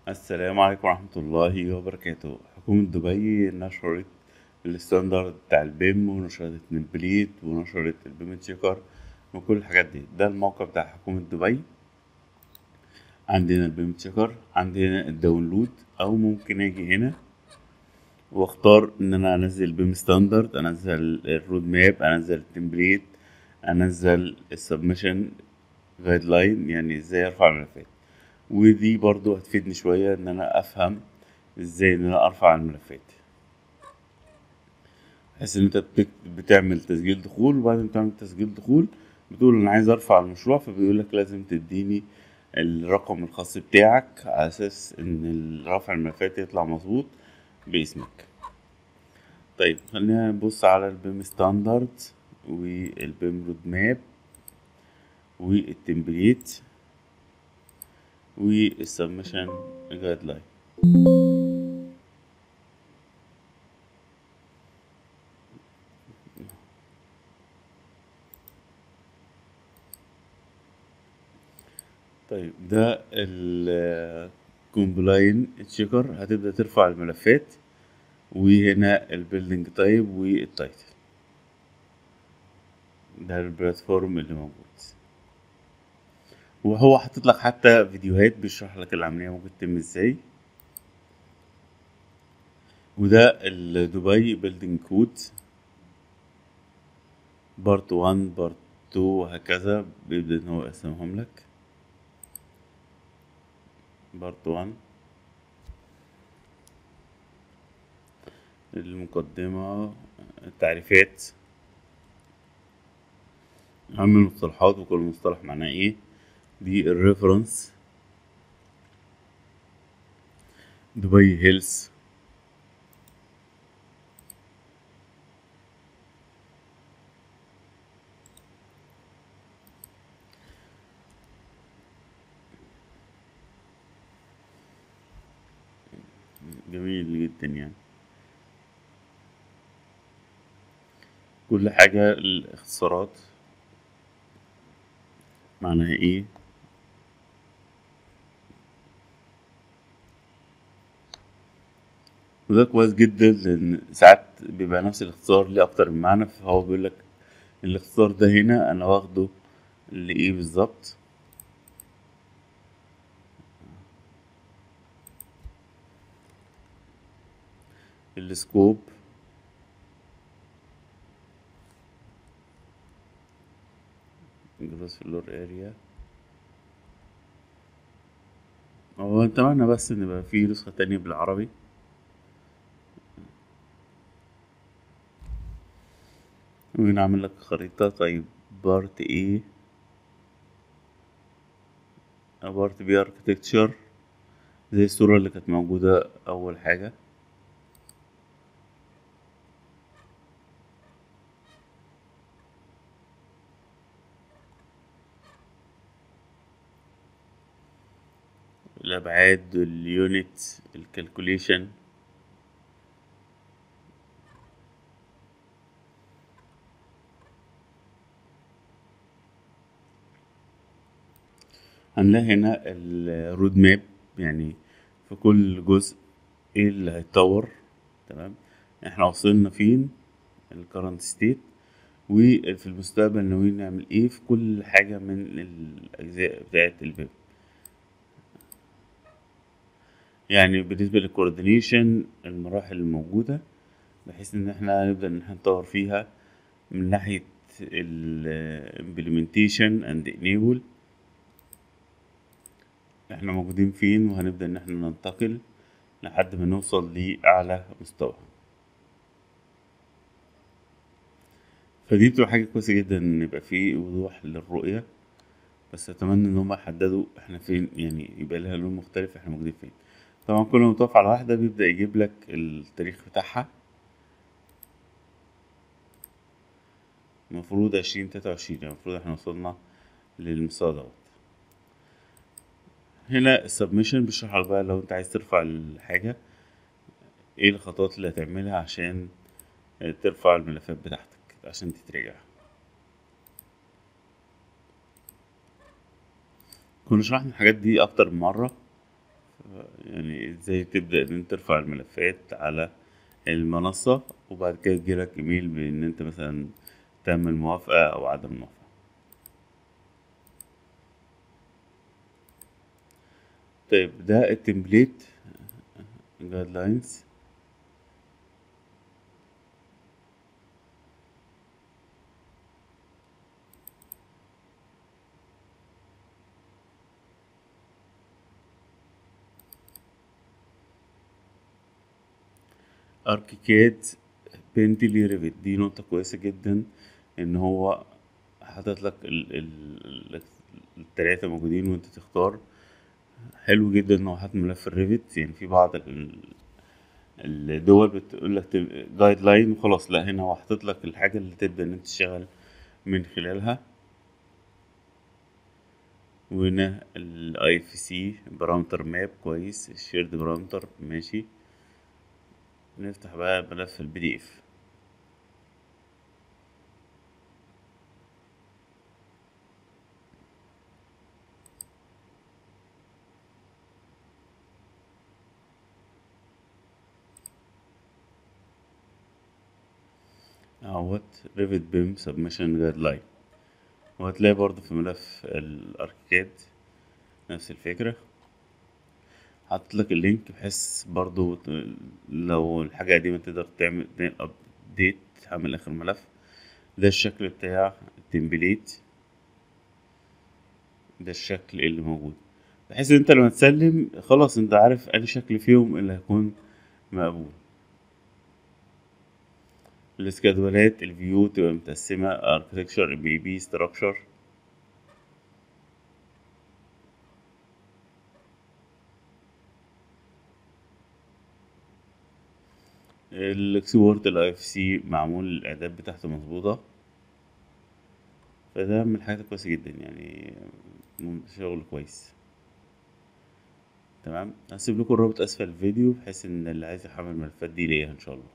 السلام عليكم ورحمة الله وبركاته حكومة دبي نشرت الستاندرد بتاع البيم ونشرت التمبليت ونشرت البيم تشيكر وكل الحاجات دي ده الموقع بتاع حكومة دبي عندنا البيم تشيكر عندنا الداونلود او ممكن اجي هنا واختار ان انا انزل بيم ستاندرد انزل الرود ماب انزل التمبليت انزل السبمشن جايد لاين يعني ازاي ارفع الملفات ودي برضو هتفيدني شوية ان انا افهم ازاي ان انا ارفع الملفات بحيث ان انت بتك- بتعمل تسجيل دخول وبعد ما تعمل تسجيل دخول بتقول انا عايز ارفع المشروع فبيقول لك لازم تديني الرقم الخاص بتاعك على اساس ان رفع الملفات يطلع مظبوط باسمك طيب خلينا نبص على البيم ستاندرد والبيم رود ماب والتمبليت والسبمشن جايد لاين طيب ده الكومبلاين تشيكر هتبدأ ترفع الملفات وهنا البيلدينج تايب والتايتل ده البلاتفورم اللي موجود وهو حاطط لك حتى فيديوهات بيشرح لك العملية ممكن تتم ازاي وده الدبي بيلدينج كود بارت 1 بارت 2 وهكذا بيبدأ ان هو يقسمهم لك بارت 1 المقدمة التعريفات أهم المصطلحات وكل مصطلح معناه ايه دي الريفرنس دبي هيلز جميل جدا يعني كل حاجة الاختصارات معناها ايه وده كويس جدا لان ساعات بيبقى نفس الاختصار ليه اكتر من معنى فهو بيقول لك الاختصار ده هنا انا واخده لايه بالظبط السكوب جروس فلور اريا هو اتمنى بس ان يبقى في نسخة تانية بالعربي ونعمل لك خريطة طيب بارت ايه بارت بي اركتكتشر زي الصورة اللي كانت موجودة أول حاجة الأبعاد اليونت الكالكوليشن هنلاقي هنا الرود ماب يعني في كل جزء ايه اللي هيتطور تمام احنا وصلنا فين الكرنت ستيت وفي المستقبل ناويين نعمل ايه في كل حاجة من الأجزاء بتاعة البيب يعني بالنسبة للكوردينيشن المراحل الموجودة بحيث ان احنا نبدأ ان احنا نطور فيها من ناحية ال implementation and enable احنا موجودين فين وهنبدأ ان احنا ننتقل لحد ما نوصل لأعلى مستوى فدي بتبقى حاجة كويسة جدا ان يبقى فيه وضوح للرؤية بس اتمنى ان هم يحددوا احنا فين يعني يبقى لها لون مختلف احنا موجودين فين طبعا كل ما تقف على واحدة بيبدأ يجيب لك التاريخ بتاعها المفروض عشرين تلاتة وعشرين يعني المفروض احنا وصلنا للمستوى دوت هنا السبمشن بيشرح لك بقى لو انت عايز ترفع الحاجة ايه الخطوات اللي هتعملها عشان ترفع الملفات بتاعتك عشان تتراجع كنا شرحنا الحاجات دي اكتر من مرة يعني ازاي تبدأ ان انت ترفع الملفات على المنصة وبعد كده يجيلك ايميل بان انت مثلا تعمل موافقة او عدم موافقة طيب ده التمبليت جايد لاينز اركيكاد بنتلي ريفت دي نقطة كويسة جدا ان هو حاطط لك ال ال التلاتة موجودين وانت تختار حلو جدا ان هو حاطط ملف الريفت يعني في بعض ال- الدول بتقول لك جايد لاين وخلاص لا هنا هو حاطط لك الحاجة اللي تبدأ ان انت تشتغل من خلالها وهنا الاي اف سي بارامتر ماب كويس الشيرد بارامتر ماشي نفتح بقى ملف البي دي اف اهوت ريفت بيم سبمشن جايد لاين وهتلاقي برضه في ملف الاركيكاد نفس الفكرة حاطط لك اللينك بحيث برضه ت- لو الحاجة قديمة تقدر تعمل ابديت تعمل اخر ملف ده الشكل بتاع التمبليت ده الشكل اللي موجود بحيث ان انت لما تسلم خلاص انت عارف انهي شكل فيهم اللي هيكون مقبول الاسكادولات الفيو تبقى متقسمة اركتكشر بي بي ستراكشر الاكسبورت الاي اف سي معمول الاعداد بتاعته مظبوطة فده من الحاجات الكويسة جدا يعني مم- شغل كويس تمام هسيب لكم الرابط اسفل الفيديو بحيث ان اللي عايز يحمل الملفات دي ليا ان شاء الله